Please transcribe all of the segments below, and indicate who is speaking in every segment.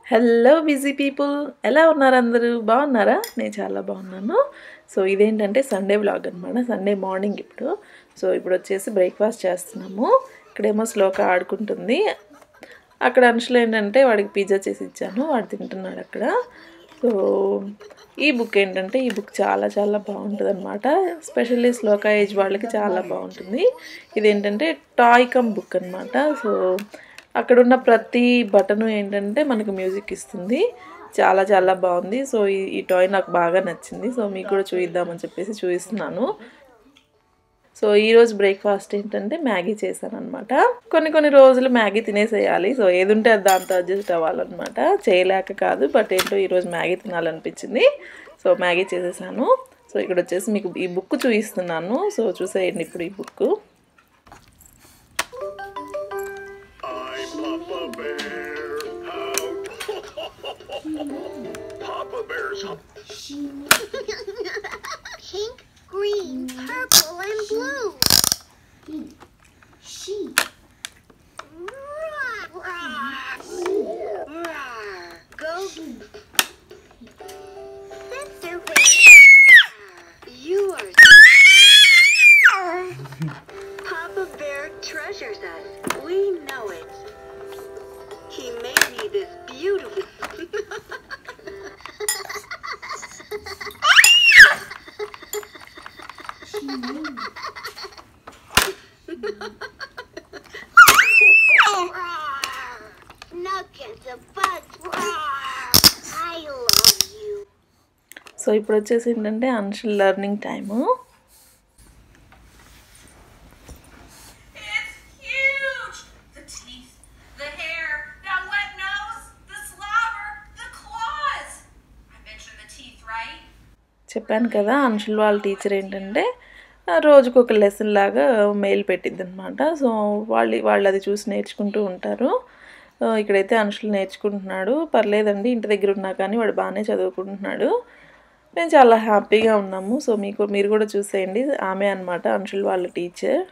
Speaker 1: Hello busy people ఎలా ఉన్నారు అందరూ బాగున్నారా నేను చాలా బాగున్నాను సో ఇదేంటంటే సండే వ్లాగ్ అనమాట సండే మార్నింగ్ ఇప్పుడు సో ఇప్పుడు వచ్చేసి బ్రేక్ఫాస్ట్ చేస్తున్నాము ఇక్కడేమో శ్లోక ఆడుకుంటుంది అక్కడ అంశులు ఏంటంటే వాడికి పిజ్జా చేసి ఇచ్చాను వాడు తింటున్నాడు అక్కడ సో ఈ బుక్ ఏంటంటే ఈ బుక్ చాలా చాలా బాగుంటుంది అనమాట స్పెషల్లీ శ్లోక ఏజ్ వాళ్ళకి చాలా బాగుంటుంది ఇదేంటంటే టాయ్ కమ్ బుక్ అనమాట సో అక్కడ ఉన్న ప్రతి బటను ఏంటంటే మనకు మ్యూజిక్ ఇస్తుంది చాలా చాలా బాగుంది సో ఈ ఈ టాయ్ నాకు బాగా నచ్చింది సో మీకు కూడా చూపిద్దామని చెప్పేసి చూపిస్తున్నాను సో ఈరోజు బ్రేక్ఫాస్ట్ ఏంటంటే మ్యాగీ చేశాను అనమాట కొన్ని కొన్ని రోజులు మ్యాగీ తినేసేయాలి సో ఏది ఉంటే అది దాంతో అడ్జస్ట్ అవ్వాలన్నమాట చేయలేక కాదు బట్ ఏంటో ఈరోజు మ్యాగీ తినాలనిపించింది సో మ్యాగీ చేసేసాను సో ఇక్కడ వచ్చేసి మీకు ఈ బుక్ చూపిస్తున్నాను సో చూసేయండి ఇప్పుడు ఈ book
Speaker 2: I'm Papa Bear. How? Papa Bear's hum-
Speaker 3: Pink, green, purple, and blue. Sheep. Go. Sensor bear. You are. Papa Bear treasures us. We know it. He made me this beautiful. Nuggets of bugs. I love you.
Speaker 1: So ఇప్పుడు వచ్చేసి ఏంటంటే Anshul learning time
Speaker 4: It's huge! The teeth, the hair, that wet nose, the slobber, the claws. I mentioned the teeth, right?
Speaker 1: చెప్పాను కదా అంశుల్ వాళ్ళ teacher ఏంటంటే ఆ, రోజుకు ఒక లెసన్ లాగా మెయిల్ పెట్టిద్ది అనమాట సో వాళ్ళు వాళ్ళు అది చూసి నేర్చుకుంటూ ఉంటారు ఆ, ఇక్కడైతే అంశులు నేర్చుకుంటున్నాడు పర్లేదండి ఇంటి దగ్గర ఉన్నా కానీ వాడు బాగానే చదువుకుంటున్నాడు మేము చాలా హ్యాపీగా ఉన్నాము సో మీకు మీరు కూడా చూసేయండి ఆమె అనమాట అంశుల్ వాళ్ళ టీచర్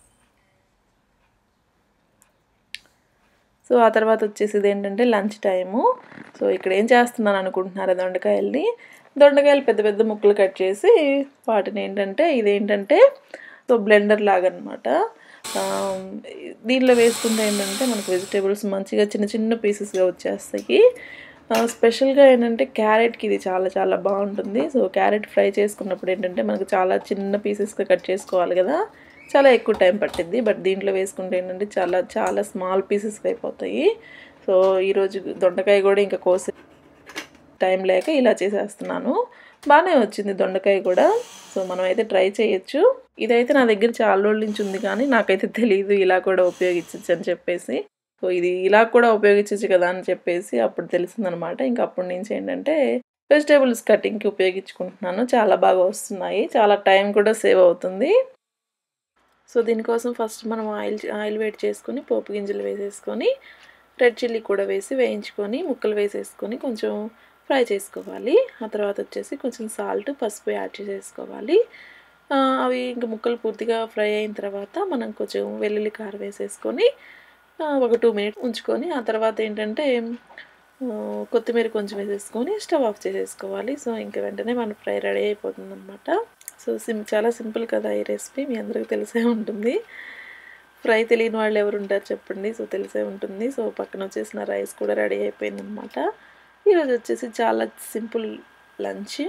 Speaker 1: సో ఆ తర్వాత వచ్చేసి ఏంటంటే లంచ్ టైము సో ఇక్కడ ఏం చేస్తున్నాను అనుకుంటున్నారా దొండకాయల్ని దొండకాయలు పెద్ద పెద్ద ముక్కలు కట్ చేసి వాటిని ఏంటంటే ఇదేంటంటే సో బ్లెండర్ లాగా అనమాట దీనిలో వేసుకుంటే ఏంటంటే మనకు వెజిటేబుల్స్ మంచిగా చిన్న చిన్న పీసెస్గా వచ్చేస్తాయి ఆ, స్పెషల్గా ఏంటంటే క్యారెట్కి ఇది చాలా చాలా బాగుంటుంది సో క్యారెట్ ఫ్రై చేసుకున్నప్పుడు ఏంటంటే మనకు చాలా చిన్న పీసెస్గా కట్ చేసుకోవాలి కదా చాలా ఎక్కువ టైం పట్టింది బట్ దీంట్లో వేసుకుంటే ఏంటంటే చాలా చాలా స్మాల్ పీసెస్గా అయిపోతాయి సో ఈరోజు దొండకాయ కూడా ఇంకా కోసే టైం లేక ఇలా చేసేస్తున్నాను బాగానే వచ్చింది దొండకాయ కూడా సో మనం అయితే ట్రై చేయొచ్చు ఇదైతే నా దగ్గర చాలా రోజుల నుంచి ఉంది కానీ నాకైతే తెలియదు ఇలా కూడా ఉపయోగించవచ్చు అని చెప్పేసి సో ఇది ఇలా కూడా ఉపయోగించవచ్చు కదా అని చెప్పేసి అప్పుడు తెలిసిందనమాట ఇంకా అప్పటి నుంచి ఏంటంటే వెజిటేబుల్స్ కటింగ్కి ఉపయోగించుకుంటున్నాను చాలా బాగా వస్తున్నాయి చాలా టైం కూడా సేవ్ అవుతుంది సో దీనికోసం ఫస్ట్ మనం ఆయిల్ ఆయిల్ వేడి చేసుకొని పోపు గింజలు వేసేసుకొని రెడ్ చిల్లీ కూడా వేసి వేయించుకొని ముక్కలు వేసేసుకొని కొంచెం ఫ్రై చేసుకోవాలి ఆ తర్వాత వచ్చేసి కొంచెం సాల్ట్ పసుపు యాడ్ చేసేసుకోవాలి ఆ, అవి ఇంకా ముక్కలు పూర్తిగా ఫ్రై అయిన తర్వాత మనం కొంచెం వెల్లుల్లి కారం వేసేసుకొని ఆ, ఒక టూ మినిట్స్ ఉంచుకొని ఆ తర్వాత ఏంటంటే ఆ, కొత్తిమీర కొంచెం వేసేసుకొని స్టవ్ ఆఫ్ చేసేసుకోవాలి సో ఇంకా వెంటనే మన ఫ్రై రెడీ అయిపోతుంది అనమాట సో సిం చాలా సింపుల్ కదా ఈ రెసిపీ మీ అందరికీ తెలిసే ఉంటుంది ఫ్రై తెలియని వాళ్ళు ఎవరు ఉంటారు చెప్పండి సో తెలిసే ఉంటుంది సో పక్కన వచ్చేసిన రైస్ కూడా రెడీ అయిపోయింది అనమాట ఈరోజు వచ్చేసి చాలా సింపుల్ లంచ్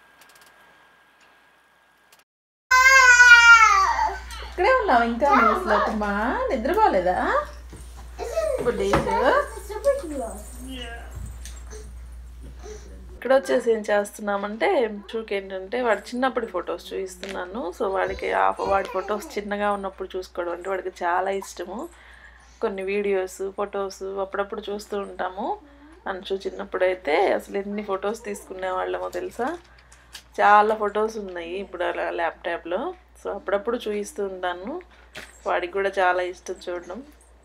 Speaker 1: ఇక్కడే ఉన్నావు ఇంకా అమ్మా నిద్రపోలేదా ఇప్పుడు ఇక్కడ వచ్చేసి ఏం చేస్తున్నామంటే చూకి ఏంటంటే వాడి చిన్నప్పటి ఫొటోస్ చూపిస్తున్నాను సో వాడికి ఆ వాడి ఫొటోస్ చిన్నగా ఉన్నప్పుడు చూసుకోవడం అంటే వాడికి చాలా ఇష్టము కొన్ని వీడియోస్ ఫొటోస్ అప్పుడప్పుడు చూస్తూ ఉంటాము అంచు చిన్నప్పుడు అయితే అసలు ఎన్ని ఫొటోస్ తీసుకునే వాళ్ళమో తెలుసా చాలా ఫొటోస్ ఉన్నాయి ఇప్పుడు అలా ల్యాప్టాప్లో సో అప్పుడప్పుడు చూపిస్తూ ఉంటాను వాడికి కూడా చాలా ఇష్టం చూడడం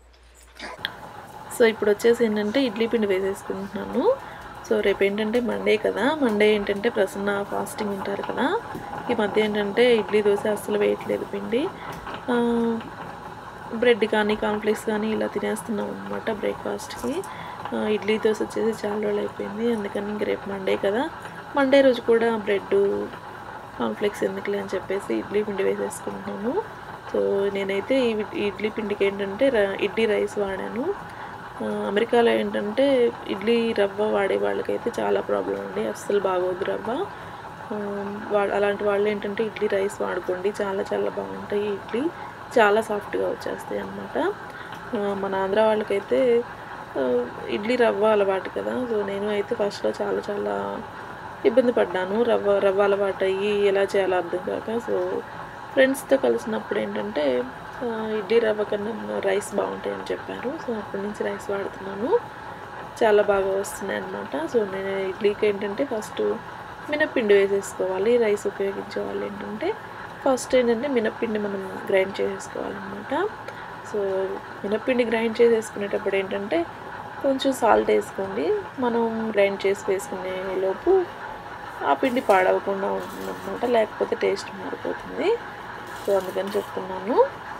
Speaker 1: సో ఇప్పుడు వచ్చేసి ఏంటంటే ఇడ్లీ పిండి వేసేసుకుంటున్నాను సో రేపు ఏంటంటే మండే కదా మండే ఏంటంటే ప్రసన్న ఫాస్టింగ్ ఉంటారు కదా ఈ మధ్య ఏంటంటే ఇడ్లీ దోశ అస్సలు వేయట్లేదు పిండి ఆ, బ్రెడ్ కానీ కాన్ఫ్లెక్స్ కానీ ఇలా తినేస్తున్నాం అనమాట బ్రేక్ఫాస్ట్కి ఆ, ఇడ్లీ దోశ వచ్చేసి చాలా రోజులు అయిపోయింది అందుకని ఇంక రేపు మండే కదా మండే రోజు కూడా బ్రెడ్ కాన్ఫ్లెక్స్ ఎందుకులే అని చెప్పేసి ఇడ్లీ పిండి వేసేసుకుంటున్నాను సో నేనైతే ఈ వి- ఈ ఇడ్లీ పిండికి ఏంటంటే ర- ఇడ్లీ రైస్ వాడాను ఆ, అమెరికాలో ఏంటంటే ఇడ్లీ రవ్వ వాడే వాళ్ళకైతే చాలా ప్రాబ్లం అండి అస్సలు బాగోదు రవ్వ ఆ, వా అలాంటి వాళ్ళు ఏంటంటే ఇడ్లీ రైస్ వాడుకోండి చాలా చాలా బాగుంటాయి ఇడ్లీ చాలా సాఫ్ట్గా వచ్చేస్తాయి అన్నమాట ఆ, మన ఆంధ్ర వాళ్ళకైతే ఆ, ఇడ్లీ రవ్వ అలవాటు కదా సో నేను అయితే ఫస్ట్లో చాలా చాలా ఇబ్బంది పడ్డాను రవ్వ రవ్వ అలవాటు అయ్యి ఎలా చేయాలో అర్థం కాక సో ఫ్రెండ్స్తో కలిసినప్పుడు ఏంటంటే ఆ, ఇడ్లీ రవ్వ కన్నా రైస్ బాగుంటాయి అని చెప్పారు సో అప్పటి నుంచి రైస్ వాడుతున్నాను చాలా బాగా వస్తున్నాయి అన్నమాట సో నేను ఇడ్లీకి ఏంటంటే ఫస్ట్ మినప్పిండి వేసేసుకోవాలి రైస్ ఉపయోగించే వాళ్ళు ఏంటంటే ఫస్ట్ ఏంటంటే మినప్పిండి మనం గ్రైండ్ చేసేసుకోవాలన్నమాట సో మినప్పిండి గ్రైండ్ చేసేసుకునేటప్పుడు ఏంటంటే కొంచెం సాల్ట్ వేసుకోండి మనం గ్రైండ్ చేసి వేసుకునే లోపు ఆ పిండి పాడవకుండా ఉంటుందన్నమాట లేకపోతే టేస్ట్ మారిపోతుంది సో అందుకని చెప్తున్నాను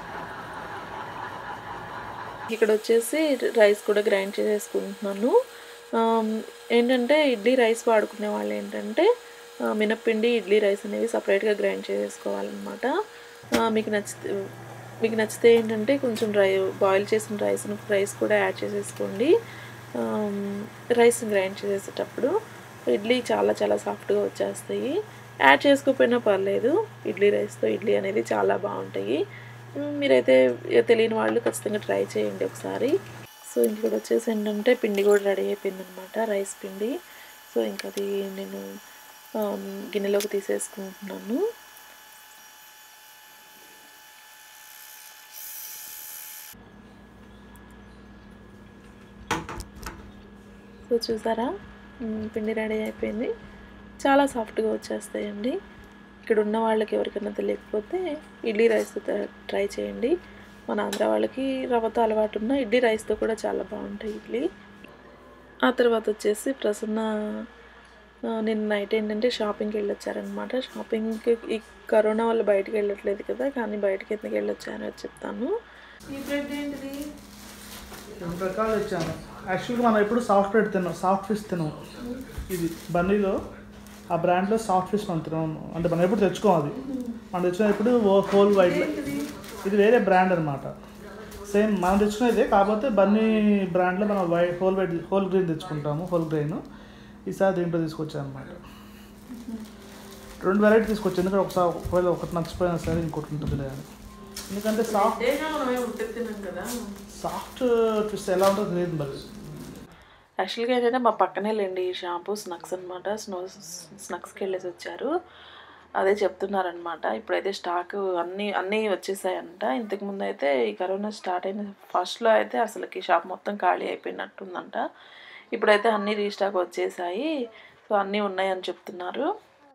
Speaker 1: ఇక్కడ వచ్చేసి రైస్ కూడా గ్రైండ్ చేసేసుకుంటున్నాను ఆమ్, ఏంటంటే ఇడ్లీ రైస్ వాడుకునే వాళ్ళు ఏంటంటే ఆ, మినప్పిండి ఇడ్లీ రైస్ అనేవి సపరేట్గా గ్రైండ్ చేసేసుకోవాలన్నమాట ఆ, మీకు నచ్చితే మీకు నచ్చితే ఏంటంటే కొంచెం రై బాయిల్ చేసిన రైస్ రైస్ కూడా యాడ్ చేసేసుకోండి ఆమ్, రైస్ గ్రైండ్ చేసేటప్పుడు ఇడ్లీ చాలా చాలా సాఫ్ట్గా వచ్చేస్తాయి యాడ్ చేసుకోకపోయినా పర్లేదు ఇడ్లీ రైస్తో ఇడ్లీ అనేది చాలా బాగుంటాయి మ్, మీరైతే తెలియని వాళ్ళు ఖచ్చితంగా ట్రై చేయండి ఒకసారి సో ఇంకొకటి వచ్చేసి ఏంటంటే పిండి కూడా రెడీ అయిపోయింది అనమాట రైస్ పిండి సో ఇంకా అది నేను ఆమ్, గిన్నెలోకి తీసేసుకుంటున్నాను సో చూసారా మ్, పిండి రెడీ అయిపోయింది చాలా సాఫ్ట్గా వచ్చేస్తాయండి ఇక్కడ ఉన్న వాళ్ళకి ఎవరికైనా తెలియకపోతే ఇడ్లీ రైస్తో ట్రై చేయండి మన ఆంధ్ర వాళ్ళకి రవ్వతో అలవాటు ఉన్న ఇడ్లీ రైస్తో కూడా చాలా బాగుంటాయి ఇడ్లీ ఆ తర్వాత వచ్చేసి ప్రసన్న ఆ, నిన్న నైట్ ఏంటంటే షాపింగ్కి వెళ్ళొచ్చారనమాట షాపింగ్కి ఈ కరోనా వల్ల బయటికి వెళ్ళట్లేదు కదా కానీ బయటికి ఎందుకు వెళ్ళొచ్చారో చెప్తాను ఈ బ్రెడ్ ఏంటిది
Speaker 5: రెండు రకాలు ఇచ్చాను యాక్చువల్గా మనం ఎప్పుడు సాఫ్ట్ బ్రెడ్ తిన్నాం సాఫ్ట్ ఫిష్ తిన్నాం ఇది బన్నీలో ఆ బ్రాండ్లో సాఫ్ట్ ఫిష్ మనం తిన్నాం అంటే మనం ఎప్పుడు తెచ్చుకోం అది మనం తెచ్చుకునేప్పుడు హోల్ వైట్ ఇది వేరే బ్రాండ్ అనమాట సేమ్ మనం తెచ్చుకునేదే కాకపోతే బన్నీ బ్రాండ్లో మనం వై హోల్ వైట్ హోల్ గ్రెయిన్ తెచ్చుకుంటాము హోల్ గ్రెయిన్ ఈసారి దీంట్లో తీసుకొచ్చాను అనమాట రెండు వెరైటీ తీసుకొచ్చాను ఎందుకంటే ఒకసారి ఒకవేళ ఒకటి నచ్చిపోయినా సరే ఇంకోటి ఉంటుందిలే అని ఎందుకంటే సాఫ్ట్
Speaker 1: ఇదేగా మనమే ఉట్టెత్తి తిన్నాం కదా
Speaker 5: సాఫ్ట్ ఫిష్ ఎలా ఉంటుందో తెలియదు మరి
Speaker 1: యాక్చువల్గా ఏంటంటే మా పక్కనే లేండి ఈ షాంపూ స్నక్స్ అనమాట స్నో స్నక్స్కి వెళ్ళేసి వచ్చారు అదే చెప్తున్నారనమాట ఇప్పుడైతే స్టాక్ అన్నీ అన్నీ వచ్చేసాయంట ఇంతకుముందు అయితే ఈ కరోనా స్టార్ట్ అయిన ఫస్ట్లో అయితే అసలుకి షాప్ మొత్తం ఖాళీ అయిపోయినట్టుందంట ఇప్పుడైతే అన్నీ రీస్టాక్ వచ్చేసాయి సో అన్నీ ఉన్నాయని చెప్తున్నారు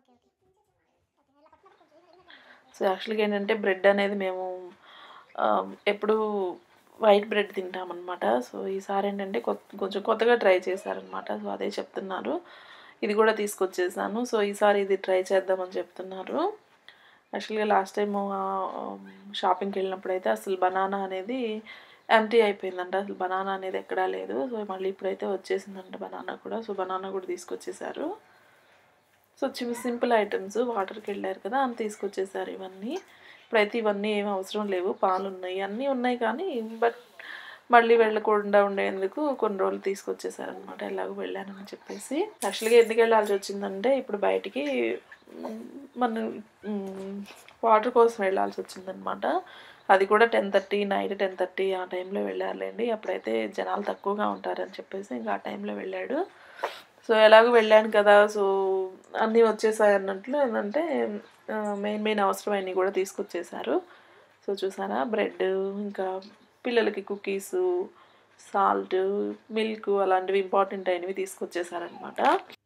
Speaker 1: సో యాక్చువల్గా ఏంటంటే బ్రెడ్ అనేది మేము ఆ, ఎప్పుడు వైట్ బ్రెడ్ తింటామన్నమాట సో ఈసారి ఏంటంటే కొత్త కొంచెం కొత్తగా ట్రై చేశారనమాట సో అదే చెప్తున్నారు ఇది కూడా తీసుకొచ్చేసాను సో ఈసారి ఇది ట్రై చేద్దామని చెప్తున్నారు యాక్చువల్గా లాస్ట్ టైం షాపింగ్కి వెళ్ళినప్పుడు అయితే అసలు బనానా అనేది ఎంటీ అయిపోయిందంట అసలు బనానా అనేది ఎక్కడా లేదు సో మళ్ళీ ఇప్పుడైతే వచ్చేసిందంట బనానా కూడా సో బనానా కూడా తీసుకొచ్చేసారు సో చిన్న సింపుల్ ఐటమ్స్ వాటర్కి వెళ్ళారు కదా అని తీసుకొచ్చేసారు ఇవన్నీ ఇప్పుడైతే ఇవన్నీ ఏం అవసరం లేవు పాలు ఉన్నాయి అన్నీ ఉన్నాయి కానీ బట్ మళ్ళీ వెళ్ళకుండా ఉండేందుకు కొన్ని రోజులు తీసుకొచ్చేసారనమాట ఎలాగో వెళ్ళానని చెప్పేసి యాక్చువల్గా ఎందుకు వెళ్ళాల్సి వచ్చిందంటే ఇప్పుడు బయటికి మ్, మనం వాటర్ కోసం వెళ్ళాల్సి వచ్చిందనమాట అది కూడా ten thirty night ten thirty ఆ టైంలో వెళ్ళారులేండి అప్పుడైతే జనాలు తక్కువగా ఉంటారని చెప్పేసి ఇంకా ఆ టైంలో వెళ్ళాడు సో ఎలాగో వెళ్ళాను కదా సో అన్నీ వచ్చేసాయి అన్నట్లు ఏంటంటే మెయిన్ మెయిన్ అవసరమైనవి కూడా తీసుకొచ్చేసారు సో చూసారా బ్రెడ్ ఇంకా పిల్లలకి కుకీస్ సాల్ట్ మిల్క్ అలాంటివి ఇంపార్టెంట్ అయినవి తీసుకొచ్చేసారనమాట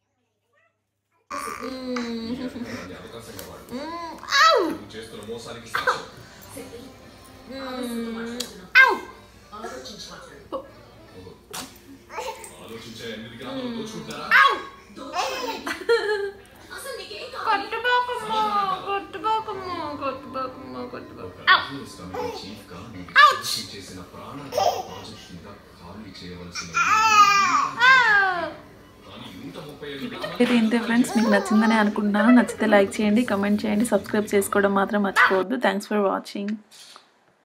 Speaker 1: కొట్టుకోకమ్మా కొట్టుకోకమ్మా కొట్టుకోకమ్మా కొట్టుకోక
Speaker 6: చేసిన ప్రాణ ప్రాజెక్ట్ మీద ఖాళీ చేయవలసిన
Speaker 1: అయితే ఇంతే ఫ్రెండ్స్ మీకు నచ్చిందని అనుకుంటున్నాను నచ్చితే లైక్ చేయండి కమెంట్ చేయండి సబ్స్క్రైబ్ చేసుకోవడం మాత్రం మర్చిపోవద్దు థ్యాంక్స్ ఫర్ వాచింగ్